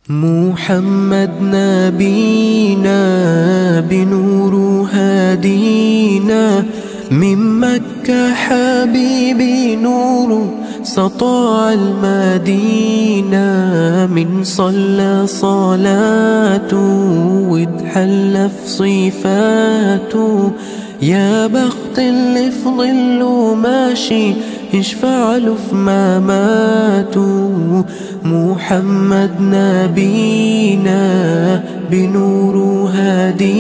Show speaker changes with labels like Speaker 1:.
Speaker 1: محمد نبينا بنور هادينا من مكة حبيبي نور سطاع المدينة من صلى صلاته واتحلى في صفاته يا بخت اللي في ظله ماشي يشفع له في مماته محمد نبينا بنور هادي